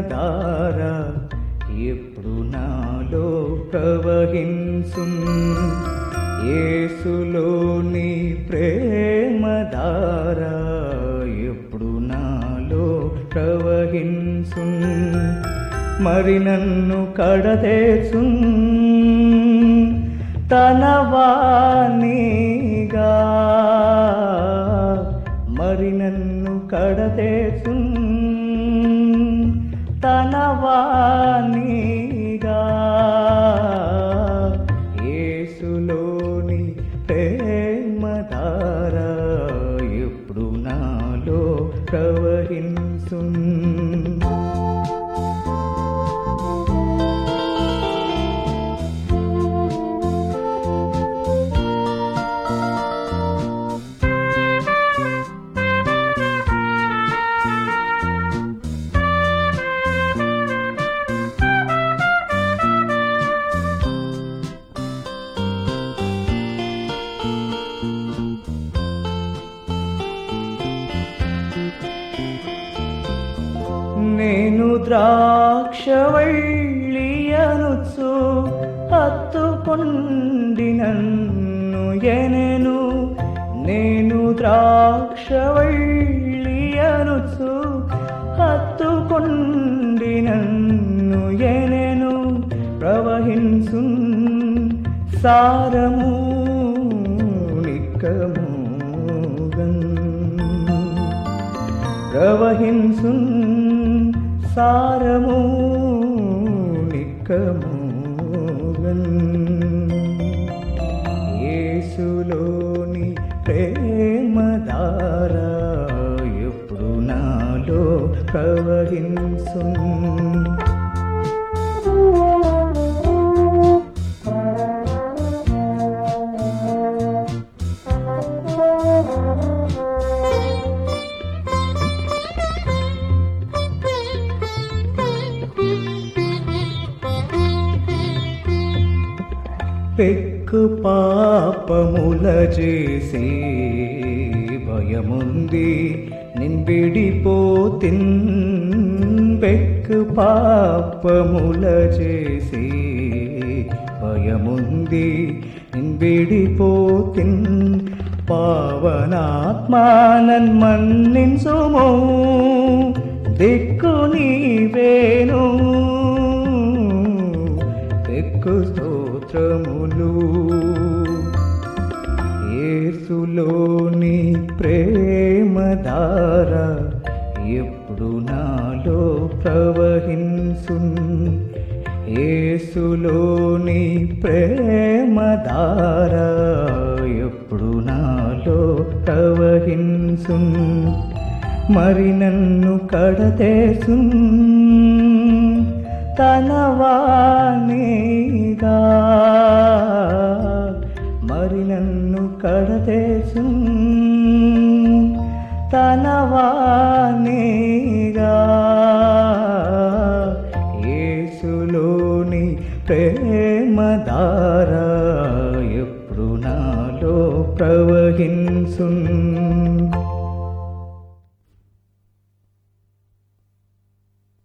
ధార ఎప్పుడు నాలో ప్రవహింసున్ యేసులోని ప్రేమ ధార ఎప్పుడు నాలో ప్రవహింసున్ మరి నన్ను కడదేసున్ తనవానిగా మరి నన్ను కడదేసున్ తనవానిగా యేసులోని ప్రేమధార ఎప్పుడు నాలో ప్రవహింసున్ నేను ద్రాక్షవళ్ళియనుచు హత్తుకొండి నన్ను ఎనెను నేను ద్రాక్షవళ్ళియనుచు హత్తుకొండి నన్ను ఎనెను ప్రవహింసు సారము నిక్కముగన్ ప్రవహింసున్ సారము నిక్కముగన్ యేసులోని ప్రేమధార ఎప్పుడు నాలో ప్రవహింసున్ పెక్కు పాపముల చేసి భయముంది నిన్బిడిపోతిన్ పెక్కు పాపముల చేసి భయముంది నిన్బిడిపోతిన్ పావనాత్మానన్ మన్నిన్సుమో దిక్కు నీవేను ఎక్కు స్తోత్రములు యేసులోని ప్రేమధార ఎప్పుడు నాలో ప్రవహింసున్ యేసులోని ప్రేమధార ఎప్పుడు నాలో ప్రవహింసున్ మరి నన్ను కడతేసున్ తనవానిగా మరి నన్ను కడతేసు తనవానిగా యేసులోని ప్రేమధార ఎప్పుడు నాలో ప్రవహింసున్